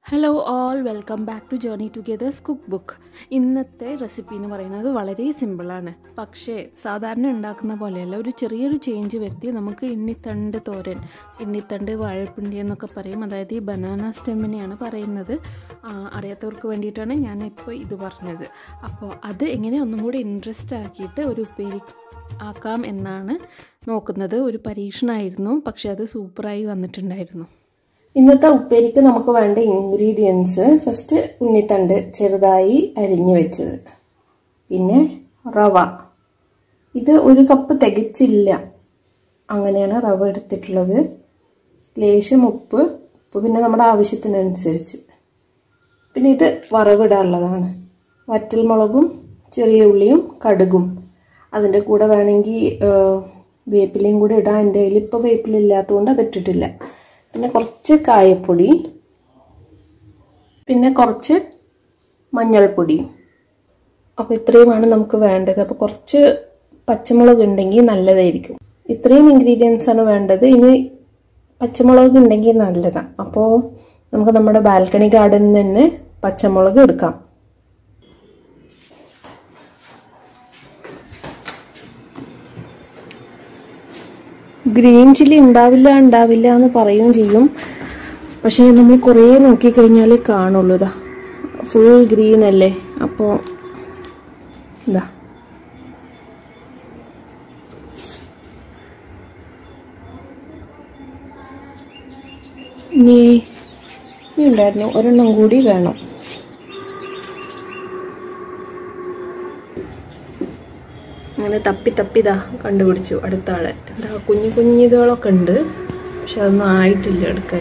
hello all welcome back to journey together's cook book ഇന്നത്തെ recipe എന്ന് പറയുന്നത് വളരെ സിമ്പിളാണ് പക്ഷേ സാധാരണ ഉണ്ടാക്കുന്ന പോലെയല്ല ഒരു ചെറിയൊരു ചേഞ്ച് വരുത്തി നമുക്ക് ഇണ്ണിത്തണ്ട് തോരൻ ഇണ്ണിത്തണ്ട് വാഴപ്പിണ്ടി എന്നൊക്കെ പറയും അതായത് ഈ ബനാന സ്റ്റെമ്മിനെയാണ് പറയുന്നത് ആ, അറിയാത്തവർക്ക് വേണ്ടിയിട്ടാണ് ഞാൻ ഇപ്പോൾ ഇത് പറഞ്ഞത് അപ്പോൾ അത് എങ്ങനെ ഒന്നും കൂടി ഇൻട്രസ്റ്റ് ആക്കിയിട്ട് ഒരു ഉപ്പേരി ആക്കാം എന്നാണ് നോക്കുന്നത് ഒരു പരീക്ഷണമായിരുന്നു പക്ഷേ അത് സൂപ്പറായി വന്നിട്ടുണ്ടായിരുന്നു ഇന്നത്തെ ഉപ്പേരിക്ക് നമുക്ക് വേണ്ട ഇൻഗ്രീഡിയൻസ് ഫസ്റ്റ് ഉണ്ണിത്തണ്ട് ചെറുതായി അരിഞ്ഞു വെച്ചത് പിന്നെ റവ ഇത് ഒരു കപ്പ് തികച്ചില്ല അങ്ങനെയാണ് റവ എടുത്തിട്ടുള്ളത് ലേശം ഉപ്പ് ഉപ്പ് പിന്നെ നമ്മുടെ ആവശ്യത്തിനനുസരിച്ച് പിന്നെ ഇത് വറവിടാനുള്ളതാണ് വറ്റൽമുളകും ചെറിയ ഉള്ളിയും കടുകും അതിൻ്റെ കൂടെ വേണമെങ്കിൽ വേപ്പിലയും കൂടെ ഇടാം എൻ്റെ കയ്യിൽ ഇപ്പോൾ വേപ്പിലില്ലാത്തതുകൊണ്ട് അത് ഇട്ടിട്ടില്ല പിന്നെ കുറച്ച് കായപ്പൊടി പിന്നെ കുറച്ച് മഞ്ഞൾപ്പൊടിയും അപ്പോൾ ഇത്രയുമാണ് നമുക്ക് വേണ്ടത് അപ്പോൾ കുറച്ച് പച്ചമുളക് ഉണ്ടെങ്കിൽ നല്ലതായിരിക്കും ഇത്രയും ഇൻഗ്രീഡിയൻസ് ആണ് വേണ്ടത് ഇനി പച്ചമുളക് ഉണ്ടെങ്കിൽ നല്ലതാണ് അപ്പോൾ നമുക്ക് നമ്മുടെ ബാൽക്കണി ഗാർഡനിൽ നിന്ന് പച്ചമുളക് എടുക്കാം ഗ്രീൻ ചില്ലി ഉണ്ടാവില്ല ഉണ്ടാവില്ല എന്ന് പറയുകയും ചെയ്യും പക്ഷേ നമ്മൾ കുറേ നോക്കിക്കഴിഞ്ഞാലേ കാണുള്ളൂ ഇതാ ഫുൾ ഗ്രീൻ അല്ലേ അപ്പോൾ ഇതാ നീ നീ ഉണ്ടായിരുന്നു ഒരെണ്ണം കൂടി വേണം അങ്ങനെ തപ്പി തപ്പി ഇതാ കണ്ടുപിടിച്ചു അടുത്ത ആള് എന്താ കുഞ്ഞു കുഞ്ഞിതുകളൊക്കെ ഉണ്ട് പക്ഷെ അതൊന്നും ആയിട്ടില്ല എടുക്കാൻ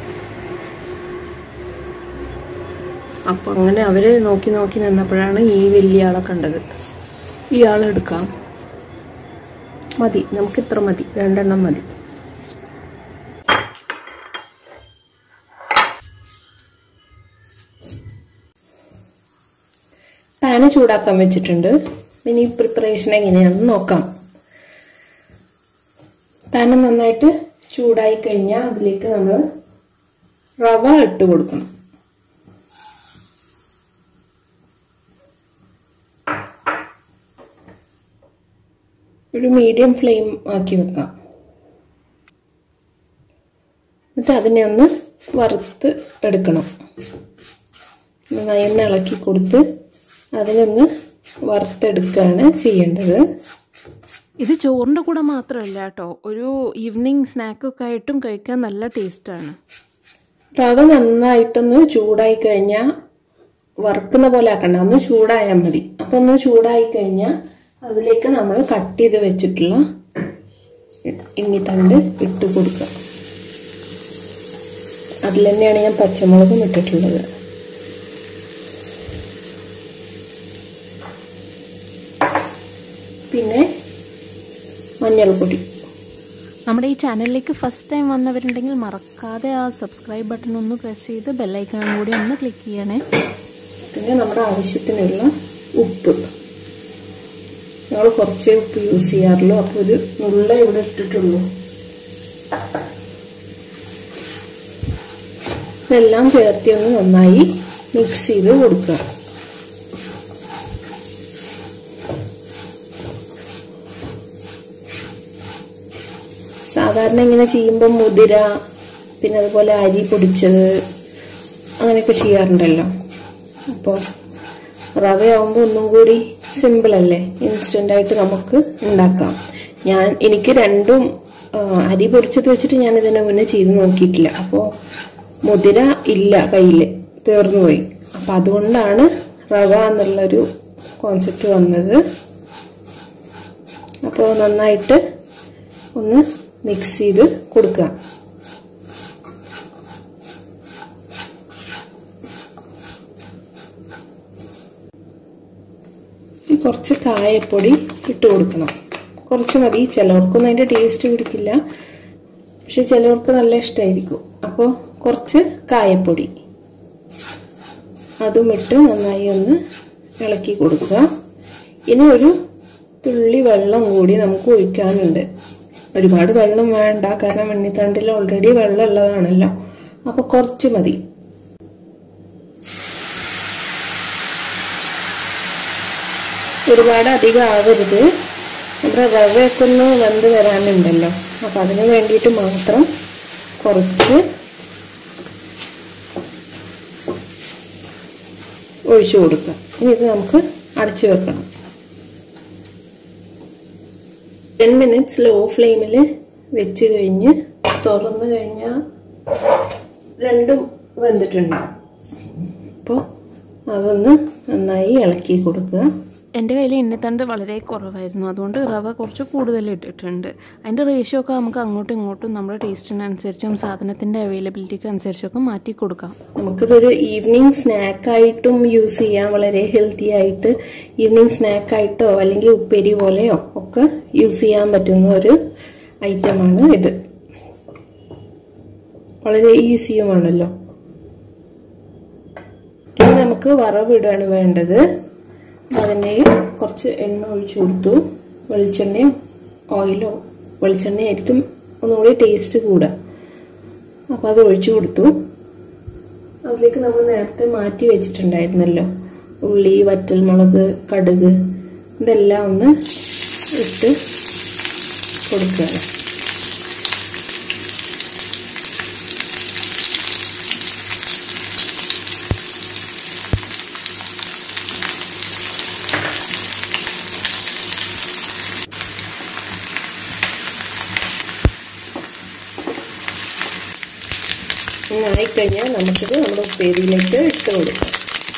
അപ്പൊ അങ്ങനെ അവര് നോക്കി നോക്കി നിന്നപ്പോഴാണ് ഈ വലിയ ആളെ കണ്ടത് ഈ ആളെടുക്കാം മതി നമുക്ക് ഇത്ര മതി രണ്ടെണ്ണം മതി പാന് ചൂടാക്കാൻ വെച്ചിട്ടുണ്ട് ഇനി പ്രിപ്പറേഷൻ എങ്ങനെയാണെന്ന് നോക്കാം പാന് നന്നായിട്ട് ചൂടായി കഴിഞ്ഞാൽ അതിലേക്ക് നമ്മൾ റവ ഇട്ട് കൊടുക്കണം ഒരു മീഡിയം ഫ്ലെയിം ആക്കി വെക്കാം എന്നിട്ട് അതിനെ ഒന്ന് വറുത്ത് എടുക്കണം നന്നായി ഒന്ന് ഇളക്കി കൊടുത്ത് അതിനൊന്ന് വറുത്തെടുക്കുകയാണ് ചെയ്യേണ്ടത് ഇത് ചോറിൻ്റെ കൂടെ മാത്രമല്ല കേട്ടോ ഒരു ഈവനിങ് സ്നാക്കൊക്കെ ആയിട്ടും കഴിക്കാൻ നല്ല ടേസ്റ്റാണ് റവ നന്നായിട്ടൊന്ന് ചൂടായി കഴിഞ്ഞാൽ വറുക്കുന്ന പോലെ ആക്കണ്ട ഒന്ന് ചൂടായാൽ മതി അപ്പം ഒന്ന് ചൂടായി കഴിഞ്ഞാൽ അതിലേക്ക് നമ്മൾ കട്ട് ചെയ്ത് വെച്ചിട്ടുള്ള ഇണ്ണിത്തണ്ട് ഇട്ട് കൊടുക്കുക അതിൽ തന്നെയാണ് ഞാൻ പച്ചമുളകും ഇട്ടിട്ടുള്ളത് പിന്നെ മഞ്ഞൾപ്പൊടി നമ്മുടെ ഈ ചാനലിലേക്ക് ഫസ്റ്റ് ടൈം വന്നവരുണ്ടെങ്കിൽ മറക്കാതെ ആ സബ്സ്ക്രൈബ് ബട്ടൺ ഒന്ന് പ്രസ് ചെയ്ത് ബെല്ലൈക്കണം കൂടി ഒന്ന് ക്ലിക്ക് ചെയ്യണേ പിന്നെ നമ്മുടെ ആവശ്യത്തിനുള്ള ഉപ്പ് ഞങ്ങൾ കുറച്ചേ ഉപ്പ് യൂസ് ചെയ്യാറുള്ളൂ അപ്പോൾ ഒരു നുള്ള ഇവിടെ ഇട്ടിട്ടുള്ളൂ ഇതെല്ലാം ചേർത്തി ഒന്ന് നന്നായി മിക്സ് ചെയ്ത് കൊടുക്കുക സാധാരണ ഇങ്ങനെ ചെയ്യുമ്പോൾ മുതിര പിന്നെ അതുപോലെ അരി പൊടിച്ചത് അങ്ങനെയൊക്കെ ചെയ്യാറുണ്ടല്ലോ അപ്പോൾ റവയാവുമ്പോൾ ഒന്നും കൂടി സിമ്പിൾ അല്ലേ ഇൻസ്റ്റൻ്റ് ആയിട്ട് നമുക്ക് ഉണ്ടാക്കാം ഞാൻ എനിക്ക് രണ്ടും അരി പൊടിച്ചത് വെച്ചിട്ട് ഞാൻ ഇതിനെ മുന്നേ ചെയ്ത് നോക്കിയിട്ടില്ല അപ്പോൾ മുതിര ഇല്ല കയ്യിൽ തീർന്നു പോയി അപ്പം അതുകൊണ്ടാണ് റവ എന്നുള്ളൊരു കോൺസെപ്റ്റ് വന്നത് അപ്പോൾ നന്നായിട്ട് ഒന്ന് മിക്സ് ചെയ്ത് കൊടുക്കുക കുറച്ച് കായപ്പൊടി ഇട്ട് കൊടുക്കണം കുറച്ച് മതി ചിലവർക്കൊന്നും അതിൻ്റെ ടേസ്റ്റ് പിടിക്കില്ല പക്ഷെ ചിലവർക്ക് നല്ല ഇഷ്ടമായിരിക്കും അപ്പോൾ കുറച്ച് കായപ്പൊടി അതും ഇട്ട് നന്നായി ഒന്ന് ഇളക്കി കൊടുക്കുക ഇനി ഒരു തുള്ളി വെള്ളം കൂടി നമുക്ക് ഒഴിക്കാനുണ്ട് ഒരുപാട് വെള്ളം വേണ്ട കാരണം വെണ്ണിത്തണ്ടിൽ ഓൾറെഡി വെള്ളം ഉള്ളതാണല്ലോ അപ്പോൾ കുറച്ച് മതി ഒരുപാട് അധികം ആവരുത് നമ്മുടെ റവയൊക്കെ ഒന്ന് വെന്ത് വരാനുണ്ടല്ലോ അപ്പം അതിന് വേണ്ടിയിട്ട് മാത്രം കുറച്ച് ഒഴിച്ചു കൊടുക്കുക ഇനി ഇത് നമുക്ക് അടച്ചു വെക്കണം ടെൻ മിനിറ്റ്സ് ലോ ഫ്ലെയിമിൽ വെച്ച് കഴിഞ്ഞ് തുറന്നു കഴിഞ്ഞാൽ രണ്ടും വെന്തിട്ടുണ്ടാവും അപ്പോൾ അതൊന്ന് നന്നായി ഇളക്കി കൊടുക്കുക എൻ്റെ കയ്യിൽ എണ്ണത്തണ്ട് വളരെ കുറവായിരുന്നു അതുകൊണ്ട് റവ കുറച്ച് കൂടുതൽ ഇട്ടിട്ടുണ്ട് അതിൻ്റെ റേഷ്യോ ഒക്കെ നമുക്ക് അങ്ങോട്ടും ഇങ്ങോട്ടും നമ്മുടെ ടേസ്റ്റിനനുസരിച്ചും സാധനത്തിൻ്റെ അവൈലബിലിറ്റിക്ക് അനുസരിച്ചൊക്കെ മാറ്റി കൊടുക്കാം നമുക്കിതൊരു ഈവനിങ് സ്നാക്കായിട്ടും യൂസ് ചെയ്യാം വളരെ ഹെൽത്തി ആയിട്ട് ഈവനിങ് സ്നാക്കായിട്ടോ അല്ലെങ്കിൽ ഉപ്പേരി പോലെയോ ഒക്കെ യൂസ് ചെയ്യാൻ പറ്റുന്ന ഒരു ഐറ്റമാണ് ഇത് വളരെ ഈസിയുമാണല്ലോ ഇനി നമുക്ക് വറവിടാണ് വേണ്ടത് അതിൻ്റെ കുറച്ച് എണ്ണ ഒഴിച്ചു കൊടുത്തു വെളിച്ചെണ്ണയോ ഓയിലോ വെളിച്ചെണ്ണയായിരിക്കും ഒന്നുകൂടി ടേസ്റ്റ് കൂടുക അപ്പോൾ അത് ഒഴിച്ചു കൊടുത്തു അതിലേക്ക് നമ്മൾ നേരത്തെ മാറ്റി വെച്ചിട്ടുണ്ടായിരുന്നല്ലോ ഉള്ളി വറ്റൽമുളക് കടുക് ഇതെല്ലാം ഒന്ന് ഇട്ട് കൊടുക്കുകയാണ് ആയിക്കഴിഞ്ഞാൽ നമുക്കിത് നമ്മുടെ ഉപ്പേരിയിലേക്ക് ഇട്ട് കൊടുക്കാം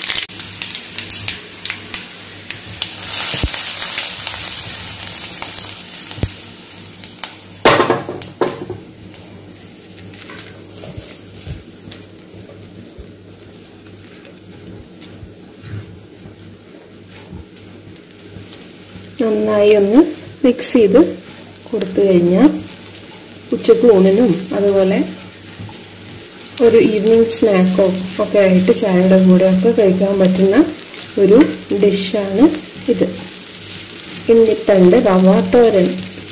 നന്നായി ഒന്ന് മിക്സ് ചെയ്ത് കൊടുത്തു കഴിഞ്ഞാൽ ഉച്ചക്ക് ഊണിനും അതുപോലെ ഒരു ഈവനിങ് സ്നാക്കോ ഒക്കെ ആയിട്ട് ചായയുടെ കൂടെ ഒക്കെ കഴിക്കാൻ പറ്റുന്ന ഒരു ഡിഷാണ് ഇത് ഇന്നിത്തണ്ട് റവ തോരൻ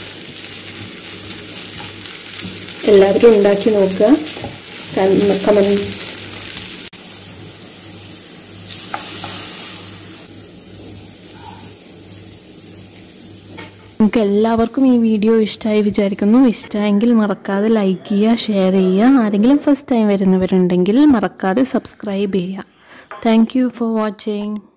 എല്ലാവരും ഉണ്ടാക്കി നോക്കുക കമൻ നിങ്ങൾക്ക് എല്ലാവർക്കും ഈ വീഡിയോ ഇഷ്ടമായി വിചാരിക്കുന്നു ഇഷ്ടമായെങ്കിൽ മറക്കാതെ ലൈക്ക് ചെയ്യുക ഷെയർ ചെയ്യുക ആരെങ്കിലും ഫസ്റ്റ് ടൈം വരുന്നവരുണ്ടെങ്കിൽ മറക്കാതെ സബ്സ്ക്രൈബ് ചെയ്യുക താങ്ക് യു ഫോർ വാച്ചിങ്